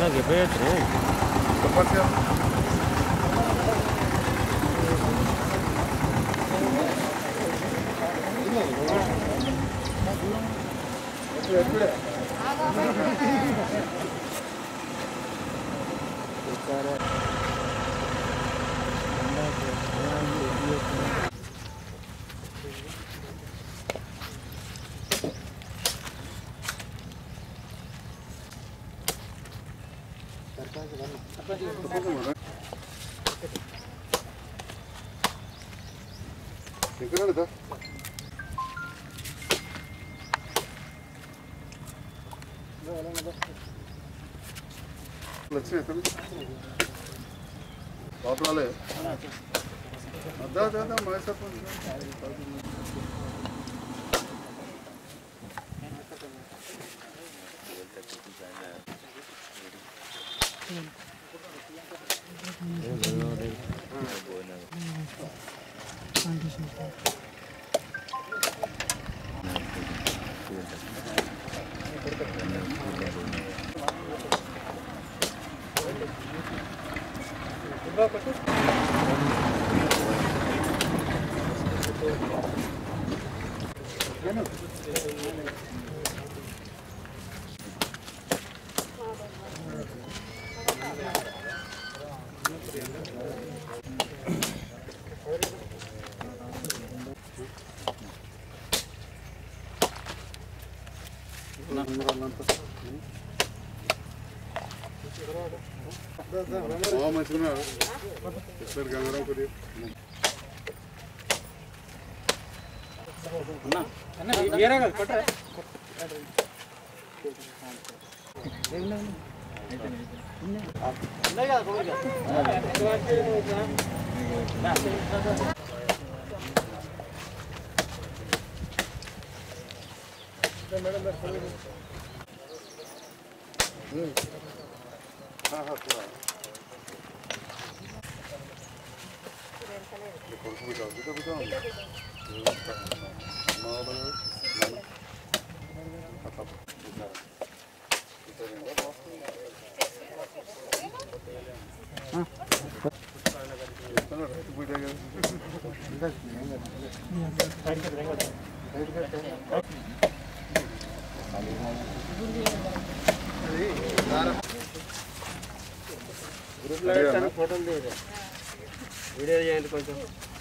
ఎక్కడ లక్ష్మి ఎక్కడ బాపురాలే అద్దా అద్దా మా సర్పంచ్ మంచిగా ఎక్కడ గంగారావు కొద్దిగా ఫోటోలు తీయదు వీడియో చేయండి కొంచెం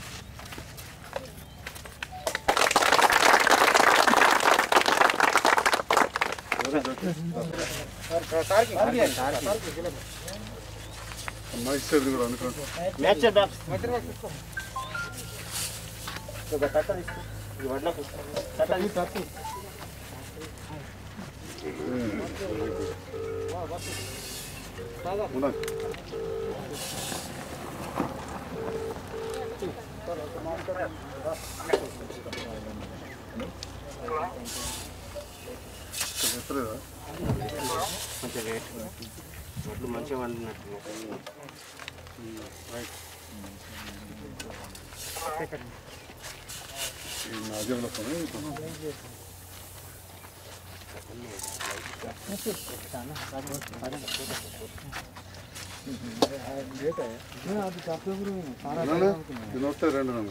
మహిళ కూడా అనుకోండి మ్యాచ్ ఒక కట్ట తీసుకో ఇది వడ్లకు కట్ట తీసుకో ఉన్నది ఎత్తలేదా కొంచెం రేట్ వడ్లు మంచిగా వండినట్టు ఈ నాజంలో పని ఇది వస్తాయి రెండు రంగులు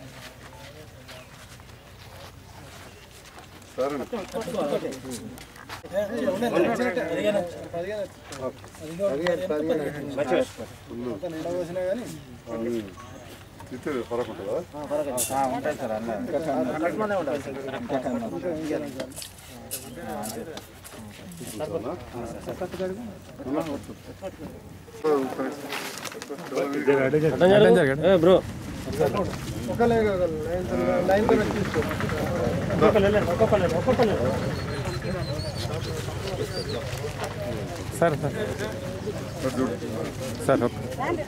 సరే ఇస్తే ఫరక్ ఉంటుందా bro sir sir sir okay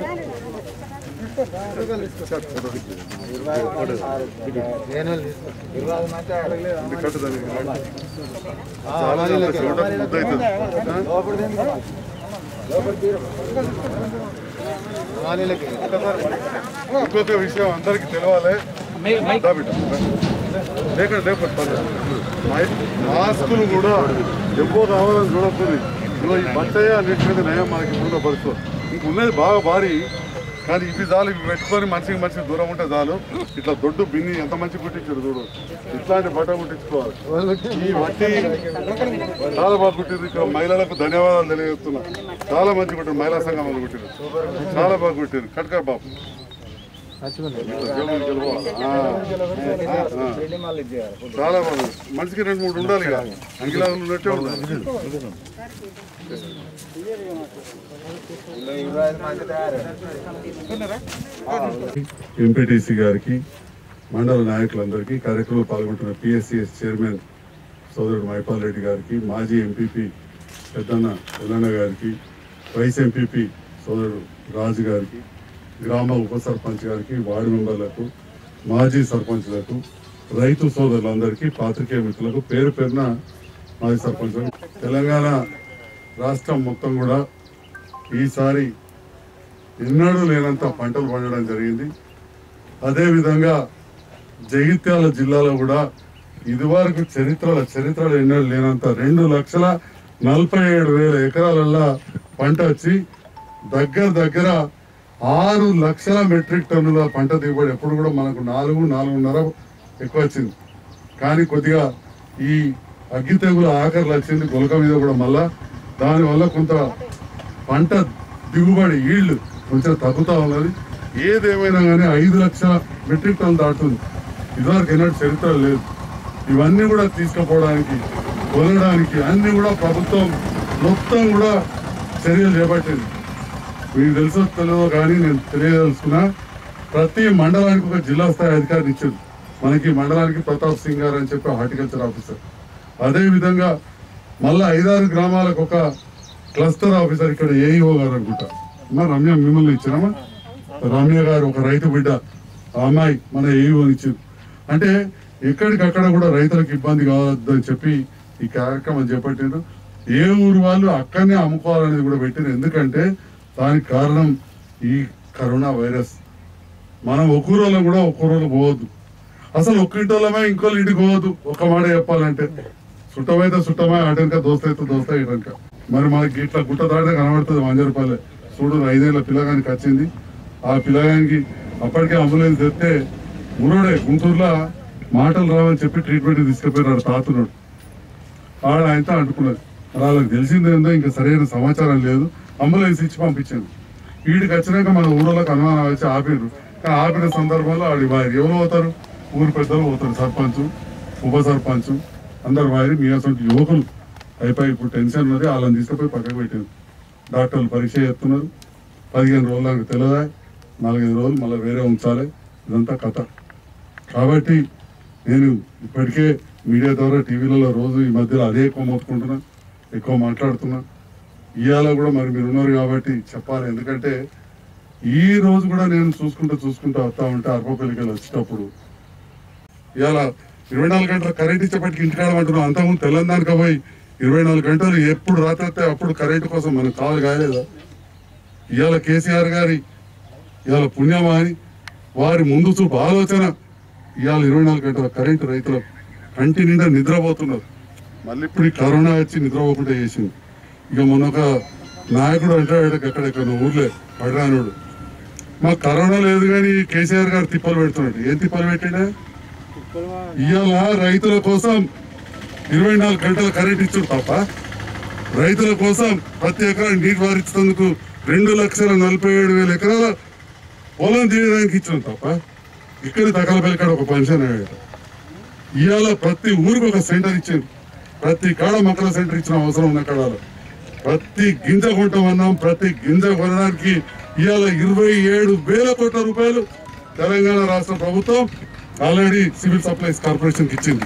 ఇంకొక విషయం అందరికి తెలవాలి దా బిడ్డ. లేకండి లేకపోతే పర్లేదు. మై- మాస్కులు కూడా ఎప్పుడు రావాలని చూడకపోతే ఇదిగో ఈ బట్టయ్య అన్నింటికంటే నయం మనకి ఇప్పుడున్న పరిస్థితులు ఇంక ఉన్నది బాగా భారీ కానీ ఇవి చాలు ఇవి పెట్టుకొని మనిషికి మనిషికి దూరం ఉంటే చాలు ఇట్లా దొడ్డు బిన్ని ఎంత మంచి కుట్టించారు చూడు ఇట్లాంటి బట్ట కుట్టించుకోవాలి ఈ వట్టి చాలా బాగా కుట్టింది ఇక్కడ మహిళలకు ధన్యవాదాలు తెలియజేస్తున్నా చాలా మంచి కుట్టారు మహిళా సంఘం వాళ్ళు కుట్టారు చాలా బాగా కుట్టారు కట్కర్ బాబు ఇట్లా జోబులు గెలవాలి. ఆ, ఆ, ఆ. చాలా బాగుంది మనిషికి రెండు మూడు ఉండాలి ఇక అంగిలాగులు ఉన్నట్టే ఉండాలి ఎంపీటీసీ గారికి మండల నాయకులందరికీ కార్యక్రమంలో పాల్గొంటున్న పిఎస్సిఎస్ చైర్మన్ సోదరుడు మైపాల్ రెడ్డి గారికి మాజీ ఎంపీపీ పెద్దన్న ఎల్లన్న గారికి వైస్ ఎంపీపీ సోదరుడు రాజు గారికి గ్రామ ఉప సర్పంచ్ గారికి వార్డు మెంబర్లకు మాజీ సర్పంచ్లకు రైతు సోదరులందరికీ పాత్రికేయ మిత్రులకు పేరు పేరున మాజీ సర్పంచ్ తెలంగాణ రాష్ట్రం మొత్తం కూడా ఈసారి ఎన్నడూ లేనంత పంటలు పండడం జరిగింది అదేవిధంగా జగిత్యాల జిల్లాలో కూడా ఇదివరకు చరిత్రలో చరిత్రలో ఎన్నడూ లేనంత రెండు లక్షల నలభై ఏడు వేల ఎకరాలల్లా పంట వచ్చి దగ్గర దగ్గర ఆరు లక్షల మెట్రిక్ టన్నుల పంట దిగుబడి ఎప్పుడు కూడా మనకు నాలుగు నాలుగున్నర ఎక్కువ వచ్చింది కానీ కొద్దిగా ఈ అగ్గి తెగుల ఆఖరిలో వచ్చింది గులక మీద కూడా మళ్ళా దానివల్ల కొంత పంట దిగుబడి ఈల్డ్ కొంచెం తగ్గుతా ఉన్నది ఏదేమైనా కానీ ఐదు లక్షల మెట్రిక్ టన్ దాటుతుంది ఇదివరకు ఎన్నటి చరిత్ర లేదు ఇవన్నీ కూడా తీసుకుపోవడానికి కొనడానికి అన్ని కూడా ప్రభుత్వం మొత్తం కూడా చర్యలు చేపట్టింది మీకు తెలుసో తెలియదో కానీ నేను తెలియదలుచుకున్నా ప్రతి మండలానికి ఒక జిల్లా స్థాయి అధికారిని ఇచ్చింది మనకి మండలానికి ప్రతాప్ సింగ్ గారు అని చెప్పి హార్టికల్చర్ ఆఫీసర్ అదే విధంగా మళ్ళా ఐదారు గ్రామాలకు ఒక క్లస్టర్ ఆఫీసర్ ఇక్కడ ఏఈఓ గారు అనుకుంటా మా రమ్య మిమ్మల్ని ఇచ్చినామా రమ్య గారు ఒక రైతు బిడ్డ ఆ అమ్మాయి మన ఏఈఓ ఇచ్చింది అంటే ఎక్కడికక్కడ కూడా రైతులకు ఇబ్బంది కావద్దని చెప్పి ఈ కార్యక్రమం చేపట్టిండ్రు ఏ ఊరు వాళ్ళు అక్కడనే అమ్ముకోవాలనేది కూడా పెట్టిండ్రు ఎందుకంటే దానికి కారణం ఈ కరోనా వైరస్ మనం ఒక ఊరోళ్ళం కూడా ఒక ఊరోళ్ళు పోవద్దు అసలు ఒక్కింటోళ్ళమే ఇంకో ఇంటికి పోవద్దు ఒక మాట చెప్పాలంటే చుట్టమైతే చుట్టమే అటెనక దోస్తైతే దోస్తా ఇటనక మరి మనకి ఇట్లా గుట్ట దాడితే కనబడుతుంది వంద రూపాయలే చూడు ఐదేళ్ల పిల్లగానికి వచ్చింది ఆ పిల్లగానికి అప్పటికే అంబులెన్స్ తెస్తే మురోడే గుంటూరులో మాటలు రావని చెప్పి ట్రీట్మెంట్ తీసుకుపోయినాడు తాతున్నాడు ఆడ ఆయనతో అంటుకున్నది మరి వాళ్ళకి తెలిసిందేందో ఇంకా సరైన సమాచారం లేదు అంబులెన్స్ ఇచ్చి పంపించాను వీడికి వచ్చినాక మన ఊళ్ళోకి అనుమానం వచ్చి ఆపారు కానీ ఆపిన సందర్భంలో ఆడి వారి ఎవరు పోతారు ఊరు పెద్దలు పోతారు సర్పంచ్ ఉప సర్పంచ్ అందరు వారి మీ అసలు యువకులు అయిపోయి ఇప్పుడు టెన్షన్ ఉన్నది వాళ్ళని తీసుకుపోయి పక్కకు పెట్టారు డాక్టర్లు పరీక్ష చేస్తున్నారు పదిహేను రోజులు నాకు తెలియదా నాలుగైదు రోజులు మళ్ళీ వేరే ఉంచాలి ఇదంతా కథ కాబట్టి నేను ఇప్పటికే మీడియా ద్వారా టీవీలలో రోజు ఈ మధ్యలో అదే ఎక్కువ మోసుకుంటున్నా ఎక్కువ మాట్లాడుతున్నా ఇవాళ కూడా మరి మీరు ఉన్నారు కాబట్టి చెప్పాలి ఎందుకంటే ఈ రోజు కూడా నేను చూసుకుంటూ చూసుకుంటూ వస్తా ఉంటే అర్పపల్లికి వచ్చేటప్పుడు ఇవాళ ఇరవై నాలుగు గంటల కరెంట్ ఇచ్చేపటికి ఇంటికాడ అంటున్నాం అంతకుముందు తెలంగాణకి పోయి ఇరవై నాలుగు గంటలు ఎప్పుడు రాత్రి వస్తే అప్పుడు కరెంటు కోసం మనకు కావాలి కాలేదా ఇవాళ కేసీఆర్ గారి ఇవాళ పుణ్యమా అని వారి ముందు చూపు ఆలోచన ఇవాళ ఇరవై నాలుగు గంటల కరెంటు రైతులకు కంటి నిండా నిద్రపోతున్నారు మళ్ళీ ఇప్పుడు ఈ కరోనా వచ్చి నిద్రపోకుండా చేసింది ఇక మొన్న ఒక నాయకుడు అంటాడు ఎక్కడెక్కడ ఊర్లే పడరానుడు మాకు కరోనా లేదు కానీ కేసీఆర్ గారు తిప్పలు పెడుతున్నాడు ఏం తిప్పలు పెట్టిండే ఇవాళ రైతుల కోసం ఇరవై నాలుగు గంటల కరెంట్ ఇచ్చాడు తప్ప రైతుల కోసం ప్రతి ఎకరానికి నీటి వారించేందుకు రెండు లక్షల నలభై ఏడు వేల ఎకరాల పొలం తీయడానికి ఇచ్చిన తప్ప ఇక్కడ తగలపల్లి కాడ ఒక పెన్షన్ అయ్యాడు ఇవాళ ప్రతి ఊరికి ఒక సెంటర్ ఇచ్చారు ప్రతి కాడ మొక్కల సెంటర్ ఇచ్చిన అవసరం ఉన్న కాడాలో ప్రతి గింజ కొంటామన్నాం ప్రతి గింజ కొనడానికి ఇవాళ ఇరవై ఏడు వేల కోట్ల రూపాయలు తెలంగాణ రాష్ట్ర ప్రభుత్వం ఆల్రెడీ సివిల్ సప్లైస్ కార్పొరేషన్కి ఇచ్చింది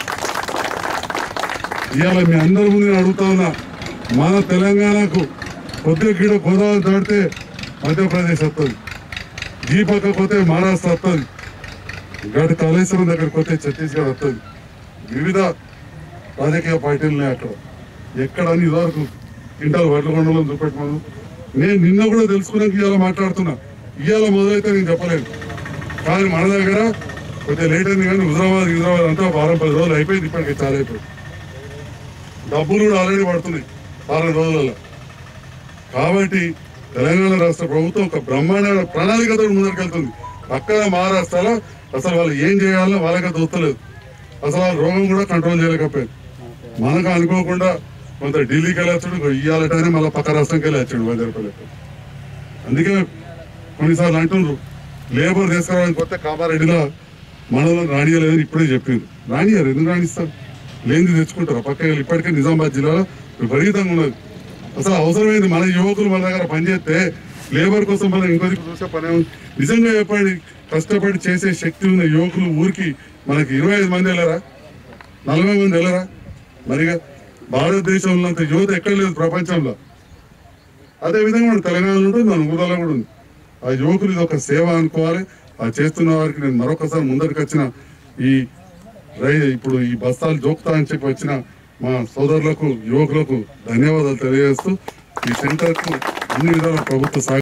ఇవాళ మీ అందరి ముందు నేను అడుగుతా ఉన్నా మన తెలంగాణకు కొద్దిగా గీడ గోదావరి దాటితే మధ్యప్రదేశ్ వస్తుంది ఈ పక్కకు పోతే మహారాష్ట్ర వస్తుంది గడి కాళేశ్వరం దగ్గరికి పోతే ఛత్తీస్గఢ్ వస్తుంది వివిధ రాజకీయ పార్టీలు ఉన్నాయి అక్కడ ఎక్కడ అని ఇదివరకు ఇంటర్ వడ్ల కొండలను చూపెట్టమను నేను నిన్న కూడా తెలుసుకున్నాక ఇవాళ మాట్లాడుతున్నా ఇవాళ మొదలైతే నేను చెప్పలేను కానీ మన దగ్గర కొద్దిగా లేట్ అయింది కానీ హుజరాబాద్ హుజరాబాద్ అంతా వారం పది రోజులు అయిపోయింది ఇప్పటికి చాలా అయిపోయింది డబ్బులు కూడా ఆల్రెడీ పడుతున్నాయి వారం రోజులలో కాబట్టి తెలంగాణ రాష్ట్ర ప్రభుత్వం ఒక బ్రహ్మాండ ప్రణాళికతో ముందరికెళ్తుంది పక్కన మహారాష్ట్రలో అసలు వాళ్ళు ఏం చేయాలో వాళ్ళకే దొత్తలేదు అసలు ఆ రోగం కూడా కంట్రోల్ చేయలేకపోయారు మనకు అనుకోకుండా కొంత ఢిల్లీకి వెళ్ళొచ్చాడు ఇయ్యాలటనే మళ్ళీ పక్క రాష్ట్రంకి వెళ్ళి వచ్చాడు వైద్యపల్లికి అందుకే కొన్నిసార్లు అంటుండ్రు లేబర్ తీసుకురావడానికి కొత్త కామారెడ్డిలో మనలో రానియలేదని ఇప్పుడే చెప్పింది రానియారు ఎందుకు రాణిస్తారు లేనిది తెచ్చుకుంటారు పక్క వెళ్ళి ఇప్పటికే నిజామాబాద్ జిల్లాలో విపరీతంగా ఉన్నది అసలు అవసరమైంది మన యువకులు మన దగ్గర పనిచేస్తే లేబర్ కోసం మనం ఇంకో దిక్కు చూసే పని ఉంది. నిజంగా చెప్పండి కష్టపడి చేసే శక్తి ఉన్న యువకులు ఊరికి మనకి ఇరవై ఐదు మంది వెళ్ళరా నలభై మంది వెళ్ళరా మరిగా భారతదేశంలో అంత యువత ఎక్కడ లేదు ప్రపంచంలో అదే విధంగా మన తెలంగాణలో ఉంటుంది మన ఊళ్ళలో కూడా ఉంది ఆ యువకులు ఇది ఒక సేవ అనుకోవాలి ఆ చేస్తున్న వారికి నేను మరొకసారి ముందరికి వచ్చిన ఈ రై ఇప్పుడు ఈ బస్తాలు జోక్తా అని చెప్పి వచ్చిన మా సోదరులకు యువకులకు ధన్యవాదాలు తెలియజేస్తూ ఈ సెంటర్కు అన్ని విధాల ప్రభుత్వ సహకారం